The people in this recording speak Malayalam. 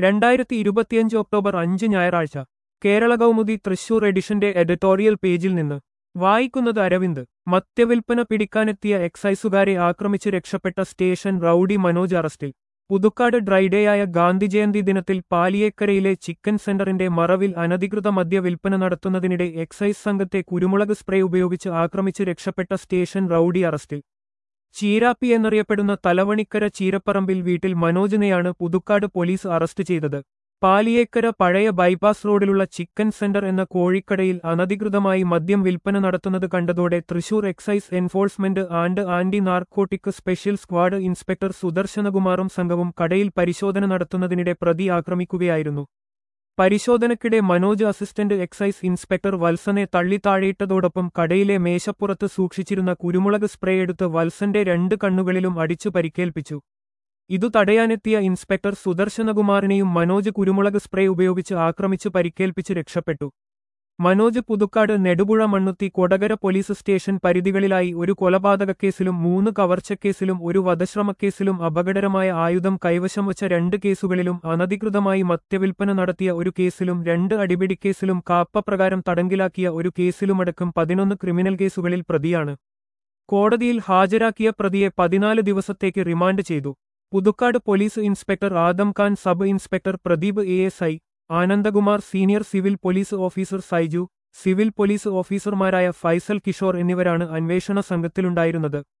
രണ്ടായിരത്തി ഇരുപത്തിയഞ്ച് ഒക്ടോബർ അഞ്ച് ഞായറാഴ്ച കേരള കൗമുദി തൃശൂർ എഡിഷന്റെ എഡിറ്റോറിയൽ പേജിൽ നിന്ന് വായിക്കുന്നത് അരവിന്ദ് മദ്യവിൽപ്പന പിടിക്കാനെത്തിയ എക്സൈസുകാരെ ആക്രമിച്ച് രക്ഷപ്പെട്ട സ്റ്റേഷൻ റൌഡി മനോജ് അറസ്റ്റിൽ പുതുക്കാട് ഡ്രൈഡേയായ ഗാന്ധിജയന്തി ദിനത്തിൽ പാലിയേക്കരയിലെ ചിക്കൻ സെന്ററിന്റെ മറവിൽ അനധികൃത മദ്യ വിൽപ്പന നടത്തുന്നതിനിടെ എക്സൈസ് സംഘത്തെ കുരുമുളക് സ്പ്രേ ഉപയോഗിച്ച് ആക്രമിച്ച് രക്ഷപ്പെട്ട സ്റ്റേഷൻ റൌഡി അറസ്റ്റിൽ ചീരാപ്പി എന്നറിയപ്പെടുന്ന തലവണിക്കര ചീരപ്പറമ്പിൽ വീട്ടിൽ മനോജിനെയാണ് പുതുക്കാട് പോലീസ് അറസ്റ്റ് ചെയ്തത് പാലിയേക്കര പഴയ ബൈപ്പാസ് റോഡിലുള്ള ചിക്കൻ സെന്റർ എന്ന കോഴിക്കടയിൽ അനധികൃതമായി മദ്യം വിൽപ്പന നടത്തുന്നത് കണ്ടതോടെ Thrissur excise enforcement and anti narcotic special squad inspector സുദർശനകുമാറും സംഘവും കടയിൽ പരിശോധന നടത്തുന്നതിനിടെ പ്രതി ആക്രമിക്കുകയായിരുന്നു പരിശോധനയ്ക്കിടെ മനോജ് അസിസ്റ്റന്റ് എക്സൈസ് ഇൻസ്പെക്ടർ വത്സനെ തള്ളി താഴെയിട്ടതോടൊപ്പം കടയിലെ മേശപ്പുറത്ത് സൂക്ഷിച്ചിരുന്ന കുരുമുളക് സ്പ്രേ എടുത്ത് വത്സന്റെ രണ്ട് കണ്ണുകളിലും അടിച്ചു പരിക്കേൽപ്പിച്ചു ഇതു തടയാനെത്തിയ ഇൻസ്പെക്ടർ സുദർശനകുമാറിനെയും മനോജ് കുരുമുളക് സ്പ്രേ ഉപയോഗിച്ച് ആക്രമിച്ച് പരിക്കേൽപ്പിച്ച് രക്ഷപ്പെട്ടു മനോജ് പുതുക്കാട് നെടുപുഴ മണ്ണുത്തി കൊടകര പോലീസ് സ്റ്റേഷൻ പരിധികളിലായി ഒരു കൊലപാതകക്കേസിലും മൂന്ന് കവർച്ചക്കേസിലും ഒരു വധശ്രമക്കേസിലും അപകടകരമായ ആയുധം കൈവശം വച്ച രണ്ട് കേസുകളിലും അനധികൃതമായി മദ്യവിൽപ്പന നടത്തിയ ഒരു കേസിലും രണ്ട് അടിപിടിക്കേസിലും കാപ്പപ്രകാരം തടങ്കിലാക്കിയ ഒരു കേസിലുമടക്കം പതിനൊന്ന് ക്രിമിനൽ കേസുകളിൽ പ്രതിയാണ് കോടതിയിൽ ഹാജരാക്കിയ പ്രതിയെ പതിനാല് ദിവസത്തേക്ക് റിമാൻഡ് ചെയ്തു Puthukkad police inspector Adam Khan sub inspector Pradeep A S I Anandakumar senior civil police officer Saiju civil police ഓഫീസർമാരായ ഫൈസൽ കിഷോർ എന്നിവരാണ് അന്വേഷണ സംഘത്തിലുണ്ടായിരുന്നത്